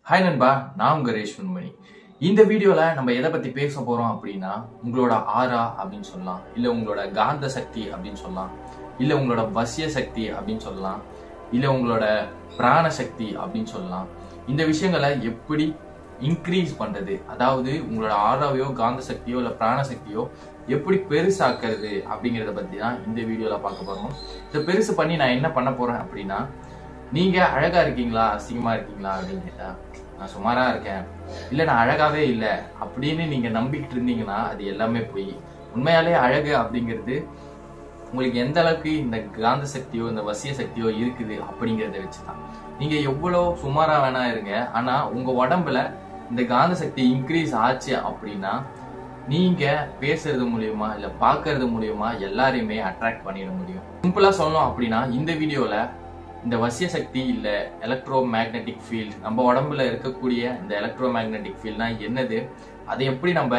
hi நண்பா நான் உங்க ரேஷ்மன் மணி இந்த வீடியோல நம்ம எதை பத்தி பேச போறோம் அப்படின்னா உங்களோட ஆரா அப்படின்னு சொல்லலாம் இல்ல உங்களோட காந்த சக்தி அப்படின்னு சொல்லலாம் இல்ல உங்களோட வசிய சக்தி அப்படின்னு சொல்லலாம் இல்ல உங்களோட பிராண சக்தி அப்படின்னு சொல்லலாம் இந்த விஷயங்களை எப்படி இன்க்ரீஸ் பண்றது அதாவது உங்களோட ஆறாவையோ காந்த சக்தியோ இல்ல பிராண சக்தியோ எப்படி பெருசாக்குறது அப்படிங்கறத பத்தி தான் இந்த வீடியோல பார்க்க போறோம் இதை பெருசு பண்ணி நான் என்ன பண்ண போறேன் அப்படின்னா நீங்க அழகா இருக்கீங்களா அசிங்கமா இருக்கீங்களா அப்படின்னு கேட்டா நான் சுமாரா இருக்கேன் இல்ல நான் அழகாவே இல்ல அப்படின்னு நீங்க நம்பிக்கிட்டு இருந்தீங்கன்னா அது எல்லாமே போய் உண்மையாலே அழகு அப்படிங்கிறது உங்களுக்கு எந்த அளவுக்கு இந்த காந்த சக்தியோ இந்த வசிய சக்தியோ இருக்குது அப்படிங்கறத வச்சுதான் நீங்க எவ்வளவு சுமாரா வேணா இருங்க ஆனா உங்க உடம்புல இந்த காந்த சக்தி இன்க்ரீஸ் ஆச்சு அப்படின்னா நீங்க பேசுறது மூலியமா இல்ல பாக்குறது மூலியமா எல்லாரையுமே அட்ராக்ட் பண்ணிட முடியும் சிம்பிளா சொல்லணும் அப்படின்னா இந்த வீடியோல இந்த வசிய சக்தி இல்ல எலக்ட்ரோ மேக்னெட்டிக் ஃபீல்ட் நம்ம உடம்புல இருக்கக்கூடிய இந்த எலக்ட்ரோ மேக்னெட்டிக் ஃபீல்ட்னா என்னது அதை எப்படி நம்ம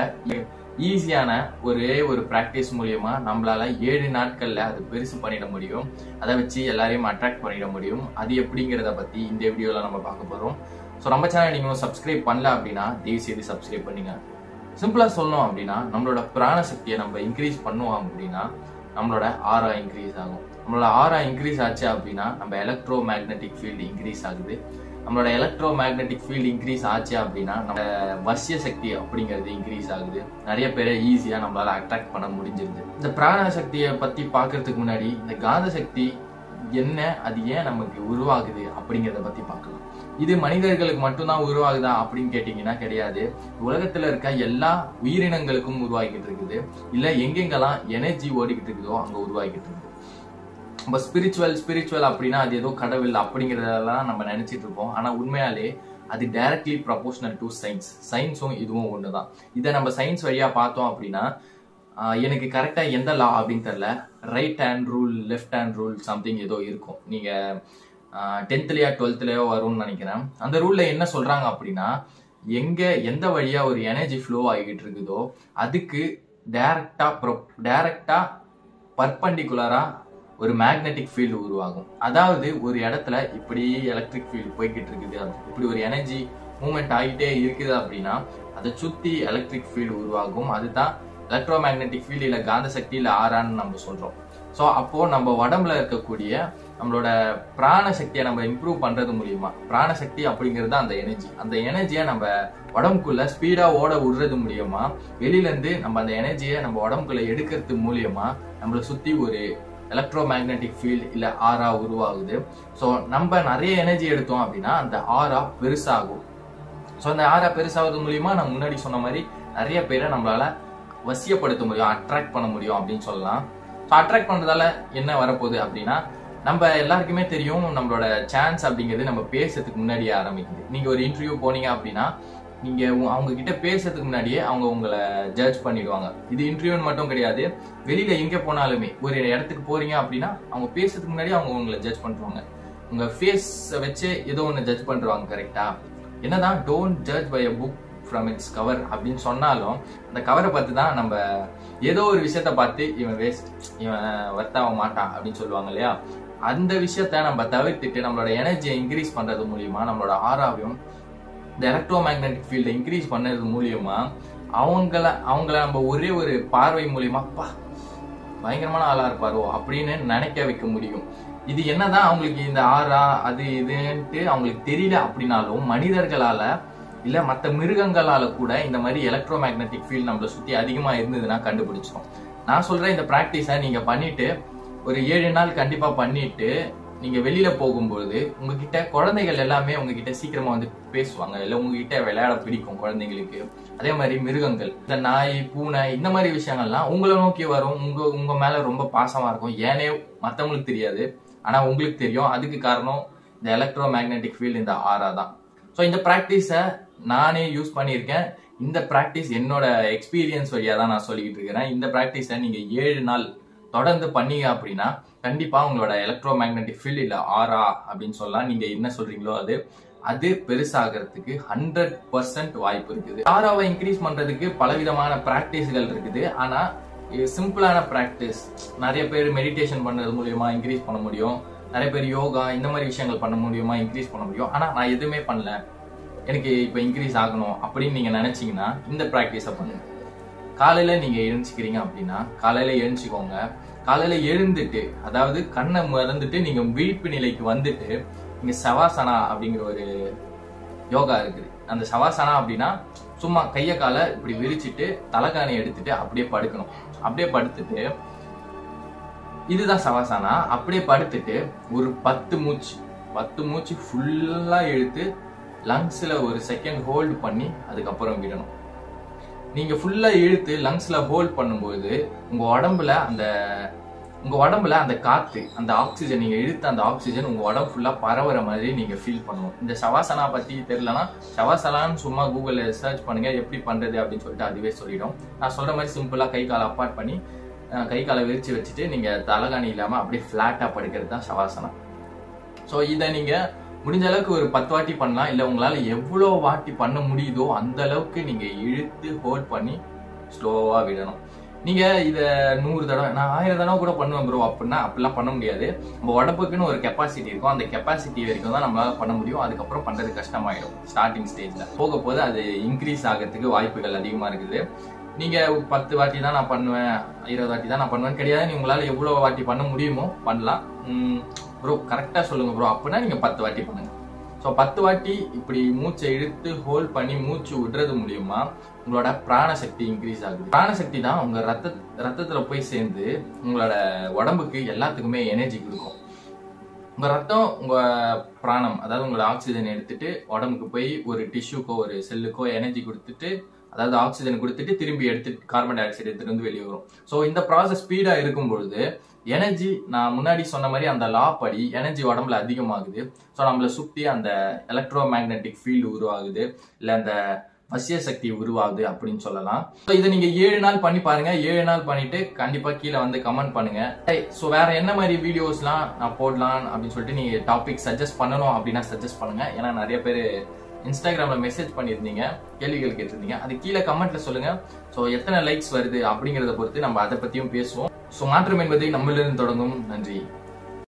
ஈஸியான ஒரே ஒரு பிராக்டிஸ் மூலியமா நம்மளால ஏழு நாட்கள்ல அது பெருசு பண்ணிட முடியும் அதை வச்சு எல்லாரையும் அட்ராக்ட் பண்ணிட முடியும் அது எப்படிங்கிறத பத்தி இந்த வீடியோல நம்ம பார்க்க போறோம் ஸோ நம்ம சேனல் நீங்க சப்ஸ்கிரைப் பண்ணல அப்படின்னா தயவு செய்து சப்ஸ்கிரைப் பண்ணுங்க சிம்பிளா சொல்லணும் அப்படின்னா நம்மளோட பிராண சக்தியை நம்ம இன்க்ரீஸ் பண்ணுவோம் அப்படின்னா நம்மளோட ஆரா இன்க்ரீஸ் ஆகும் நம்மளோட ஆரா இன்க்ரீஸ் ஆச்சு அப்படின்னா நம்ம எலக்ட்ரோ மேக்னெட்டிக் ஃபீல்டு இன்க்ரீஸ் ஆகுது நம்மளோட எலக்ட்ரோ மேக்னெட்டிக் ஃபீல்டு இன்க்ரீஸ் ஆச்சு அப்படின்னா நம்ம வசிய சக்தி அப்படிங்கிறது இன்க்ரீஸ் ஆகுது நிறைய பேரை ஈஸியா நம்மளால அட்ராக்ட் பண்ண முடிஞ்சிருது இந்த பிராண சக்தியை பத்தி பாக்குறதுக்கு முன்னாடி இந்த காந்த சக்தி என்ன அது ஏன் நமக்கு உருவாகுது அப்படிங்கிறத பத்தி பார்க்கலாம் இது மனிதர்களுக்கு மட்டும்தான் உருவாகுதா அப்படின்னு கேட்டீங்கன்னா கிடையாது உலகத்துல இருக்க எல்லா உயிரினங்களுக்கும் உருவாகிட்டு இருக்குது இல்ல எங்கெங்கெல்லாம் எனர்ஜி ஓடிக்கிட்டு இருக்குதோ அங்க உருவாகிட்டு இருக்குது நம்ம ஸ்பிரிச்சுவல் ஸ்பிரிச்சுவல் அப்படின்னா அது ஏதோ கடவுள் அப்படிங்கறதெல்லாம் நம்ம நினைச்சிட்டு இருப்போம் ஆனா உண்மையாலே அது டைரக்ட்லி ப்ரொபோஷனல் டு சயின்ஸ் சயின்ஸும் இதுவும் ஒண்ணுதான் இதை நம்ம சயின்ஸ் வழியா பார்த்தோம் அப்படின்னா எனக்கு கரெக்டா எந்த லா அப்படின்னு தெரியல right hand rule left hand rule something ஏதோ இருக்கும் நீங்க டென்த்லயோ டுவெல்த்லயோ வரும்னு நினைக்கிறேன் அந்த ரூல்ல என்ன சொல்றாங்க அப்படின்னா எங்க எந்த வழியா ஒரு எனர்ஜி ஃப்ளோ ஆகிட்டு இருக்குதோ அதுக்கு டைரக்டா டைரக்டா பர்பண்டிகுலரா ஒரு மேக்னெட்டிக் ஃபீல்டு உருவாகும் அதாவது ஒரு இடத்துல இப்படி எலக்ட்ரிக் ஃபீல்டு போய்கிட்டு இருக்குது இப்படி ஒரு எனர்ஜி மூவ்மெண்ட் ஆகிட்டே இருக்குது அப்படின்னா அதை சுத்தி எலக்ட்ரிக் ஃபீல்டு உருவாகும் அதுதான் எலக்ட்ரோ மேக்னெட்டிக் ஃபீல்டு இல்ல காந்த சக்தி இல்ல ஆறான்னு நம்ம சொல்றோம் ஸோ அப்போ நம்ம உடம்புல இருக்கக்கூடிய நம்மளோட பிராண சக்தியை நம்ம இம்ப்ரூவ் பண்றது மூலியமா பிராண சக்தி அப்படிங்கிறது அந்த எனர்ஜி அந்த எனர்ஜியை நம்ம உடம்புக்குள்ள ஸ்பீடா ஓட விடுறது மூலியமா வெளியில இருந்து நம்ம அந்த எனர்ஜியை நம்ம உடம்புக்குள்ள எடுக்கிறது மூலியமா நம்மளை சுத்தி ஒரு எலக்ட்ரோ மேக்னெட்டிக் ஃபீல்ட் இல்ல ஆரா உருவாகுது ஸோ நம்ம நிறைய எனர்ஜி எடுத்தோம் அப்படின்னா அந்த ஆரா பெருசாகும் ஸோ அந்த ஆரா பெருசாகிறது மூலியமா நான் முன்னாடி சொன்ன மாதிரி நிறைய பேரை நம்மளால வசியப்படுத்த முடியும் அட்ராக்ட் பண்ண முடியும் அப்படின்னு சொல்லலாம் ஸோ அட்ராக்ட் பண்றதால என்ன வரப்போகுது அப்படின்னா நம்ம எல்லாருக்குமே தெரியும் நம்மளோட சான்ஸ் அப்படிங்கிறது நம்ம பேசுறதுக்கு முன்னாடியே ஆரம்பிக்குது நீங்க ஒரு இன்டர்வியூ போனீங்க அப்படின்னா நீங்க அவங்க கிட்ட பேசுறதுக்கு முன்னாடியே அவங்க உங்களை ஜட்ஜ் பண்ணிடுவாங்க இது இன்டர்வியூன்னு மட்டும் கிடையாது வெளியில எங்க போனாலுமே ஒரு இடத்துக்கு போறீங்க அப்படின்னா அவங்க பேசுறதுக்கு முன்னாடியே அவங்க உங்களை ஜட்ஜ் பண்றாங்க உங்க ஃபேஸ் வச்சு ஏதோ ஒன்று ஜட்ஜ் பண்றாங்க கரெக்டா என்னதான் don't judge by a book from its cover அப்படின்னு சொன்னாலும் அந்த கவரை பார்த்து தான் நம்ம ஏதோ ஒரு விஷயத்த பார்த்து இவன் வேஸ்ட் இவன் வர்த்தாவ மாட்டான் அப்படின்னு சொல்லுவாங்க இல்லையா அந்த விஷயத்த நம்ம தவிர்த்துட்டு நம்மளோட எனர்ஜியை இன்க்ரீஸ் பண்றது மூலியமா நம்மளோட ஆறாவையும் இந்த எலக்ட்ரோ மேக்னெட்டிக் ஃபீல்டை இன்க்ரீஸ் பண்ணது மூலியமா அவங்கள அவங்கள நம்ம ஒரே ஒரு பார்வை மூலியமா பா பயங்கரமான ஆளா இருப்பாரோ அப்படின்னு நினைக்க வைக்க முடியும் இது என்னதான் அவங்களுக்கு இந்த ஆறா அது இதுன்ட்டு அவங்களுக்கு தெரியல அப்படின்னாலும் மனிதர்களால இல்ல மற்ற மிருகங்களால கூட இந்த மாதிரி எலக்ட்ரோ மேக்னெட்டிக் ஃபீல்ட் நம்மளை சுத்தி அதிகமா இருந்ததுன்னா கண்டுபிடிச்சோம் நான் சொல்றேன் இந்த பிராக்டிஸை நீங்க பண்ணிட்டு ஒரு ஏழு நாள் கண்டிப்பா பண்ணிட்டு நீங்க வெளியில போகும்போது உங்ககிட்ட குழந்தைகள் எல்லாமே உங்ககிட்ட சீக்கிரமா வந்து பேசுவாங்க இல்ல உங்ககிட்ட விளையாட பிடிக்கும் குழந்தைங்களுக்கு அதே மாதிரி மிருகங்கள் இந்த நாய் பூனை இந்த மாதிரி விஷயங்கள்லாம் உங்களை நோக்கி வரும் உங்க உங்க மேல ரொம்ப பாசமா இருக்கும் ஏனே மத்தவங்களுக்கு தெரியாது ஆனா உங்களுக்கு தெரியும் அதுக்கு காரணம் இந்த எலக்ட்ரோ மேக்னெட்டிக் ஃபீல்டு இந்த ஆறா தான் ஸோ இந்த ப்ராக்டிஸை நானே யூஸ் பண்ணியிருக்கேன் இந்த ப்ராக்டிஸ் என்னோட எக்ஸ்பீரியன்ஸ் வழியா தான் நான் சொல்லிக்கிட்டு இருக்கிறேன் இந்த ப்ராக்டிஸை நீங்க ஏழு நாள் தொடர்ந்து பண்ணீங்க அப்படின்னா கண்டிப்பா உங்களோட எலக்ட்ரோ மேக்னெட்டிக் ஃபீல்ட் இல்ல ஆரா அப்படின்னு சொல்லலாம் நீங்க என்ன சொல்றீங்களோ அது அது பெருசாகிறதுக்கு ஹண்ட்ரட் பர்சன்ட் வாய்ப்பு இருக்குது ஆராவை இன்க்ரீஸ் பண்றதுக்கு பலவிதமான பிராக்டிஸ்கள் இருக்குது ஆனா இது சிம்பிளான பிராக்டிஸ் நிறைய பேர் மெடிடேஷன் பண்ணது மூலியமா இன்க்ரீஸ் பண்ண முடியும் நிறைய பேர் யோகா இந்த மாதிரி விஷயங்கள் பண்ண முடியுமா இன்க்ரீஸ் பண்ண முடியும் ஆனா நான் எதுவுமே பண்ணல எனக்கு இப்போ இன்க்ரீஸ் ஆகணும் அப்படின்னு நீங்க நினைச்சீங்கன்னா இந்த ப்ராக்டிஸை பண்ணுங்க காலையில நீங்க எழுந்துக்கிறீங்க அப்படின்னா காலையில எழுந்துச்சுக்கோங்க காலையில எழுந்துட்டு அதாவது கண்ணை மறந்துட்டு நீங்க விழிப்பு நிலைக்கு வந்துட்டு இங்க சவாசனா அப்படிங்கிற ஒரு யோகா இருக்குது அந்த சவாசனா அப்படின்னா சும்மா கைய காலை இப்படி விரிச்சிட்டு தலைகாணி எடுத்துட்டு அப்படியே படுக்கணும் அப்படியே படுத்துட்டு இதுதான் சவாசானா அப்படியே படுத்துட்டு ஒரு பத்து மூச்சு பத்து மூச்சு ஃபுல்லா இழுத்து லங்ஸ்ல ஒரு செகண்ட் ஹோல்ட் பண்ணி அதுக்கப்புறம் விடணும் நீங்க ஃபுல்லா இழுத்து லங்ஸ்ல ஹோல்ட் பண்ணும்போது உங்க உடம்புல அந்த உங்க உடம்புல அந்த காத்து அந்த ஆக்சிஜன் நீங்க இழுத்த அந்த ஆக்சிஜன் உங்க உடம்பு ஃபுல்லா பரவுற மாதிரி நீங்க ஃபீல் பண்ணணும் இந்த சவாசனா பத்தி தெரியலனா சவாசனான்னு சும்மா கூகுள்ல சர்ச் பண்ணுங்க எப்படி பண்றது அப்படின்னு சொல்லிட்டு அதுவே சொல்லிடும் நான் சொல்ற மாதிரி சிம்பிளா கை காலை அப்பார்ட் பண்ணி அஹ், கை காலை விரிச்சு வச்சுட்டு நீங்க தலகாணி இல்லாம அப்படியே ஃபிளாட்டா படுக்கிறது தான் சவாசனா ஸோ இதை நீங்க முடிஞ்ச அளவுக்கு ஒரு பத்து வாட்டி பண்ணலாம் இல்லை உங்களால எவ்வளோ வாட்டி பண்ண முடியுதோ அந்த அளவுக்கு நீங்க இழுத்து ஹோல்ட் பண்ணி ஸ்லோவா விடணும் நீங்க இத நூறு தடவை நான் ஆயிரம் தடவை கூட பண்ணுவேன் ப்ரோ அப்படின்னா அப்படிலாம் பண்ண முடியாது நம்ம உடம்புக்குன்னு ஒரு கெப்பாசிட்டி இருக்கும் அந்த கெப்பாசிட்டி வரைக்கும் தான் நம்மளால பண்ண முடியும் அதுக்கப்புறம் பண்றது கஷ்டமாயிடும் ஸ்டார்டிங் ஸ்டேஜ்ல போக போக அது இன்க்ரீஸ் ஆகிறதுக்கு வாய்ப்புகள் அதிகமா இருக்குது நீங்க ஒரு பத்து வாட்டி தான் நான் பண்ணுவேன் இருபது வாட்டி தான் நான் பண்ணுவேன் கிடையாது நீ உங்களால எவ்வளவு வாட்டி பண்ண முடியுமோ பண்ணலாம் ப்ரோ கரெக்டா சொல்லுங்க ப்ரோ அப்படின்னா நீங்க பத்து வாட்டி பண்ணுங்க ஸோ பத்து வாட்டி இப்படி மூச்சை இழுத்து ஹோல்ட் பண்ணி மூச்சு விடுறது மூலியமா உங்களோட பிராணசக்தி இன்க்ரீஸ் ஆகுது பிராணசக்தி தான் உங்க ரத்த ரத்தத்துல போய் சேர்ந்து உங்களோட உடம்புக்கு எல்லாத்துக்குமே எனர்ஜி கொடுக்கும் உங்க ரத்தம் உங்க பிராணம் அதாவது உங்களோட ஆக்சிஜன் எடுத்துட்டு உடம்புக்கு போய் ஒரு டிஷ்யூக்கோ ஒரு செல்லுக்கோ எனர்ஜி கொடுத்துட்டு அதாவது ஆக்சிஜன் கொடுத்துட்டு திரும்பி எடுத்துட்டு கார்பன் டை ஆக்சைடு எடுத்துட்டு வந்து வெளியே வரும் ஸோ இந்த ப்ராசஸ் ஸ்பீடா இருக்கும் பொழுது எனர்ஜி நான் முன்னாடி சொன்ன மாதிரி அந்த லா படி எனர்ஜி உடம்புல அதிகமாகுது ஸோ நம்மளை சுற்றி அந்த எலக்ட்ரோ மேக்னெட்டிக் ஃபீல்டு உருவாகுது இல்லை அந்த வசிய சக்தி உருவாகுது அப்படின்னு சொல்லலாம் ஸோ இதை நீங்க ஏழு நாள் பண்ணி பாருங்க ஏழு நாள் பண்ணிட்டு கண்டிப்பா கீழே வந்து கமெண்ட் பண்ணுங்க ஸோ வேற என்ன மாதிரி வீடியோஸ்லாம் நான் போடலாம் அப்படின்னு சொல்லிட்டு நீங்க டாபிக் சஜஸ்ட் பண்ணணும் அப்படின்னா சஜஸ்ட் பண்ணுங்க ஏன்னா நிறைய பேர் இன்ஸ்டாகிராம்ல மெசேஜ் பண்ணியிருந்தீங்க கேள்விகள் கேட்டிருந்தீங்க அது கீழே கமெண்ட்ல சொல்லுங்க ஸோ எத்தனை லைக்ஸ் வருது அப்படிங்கிறத பொறுத்து நம்ம அதை பத்தியும் பேசுவோம் ஸோ மாற்றம் என்பது நம்மளிருந்து தொடங்கும் நன்றி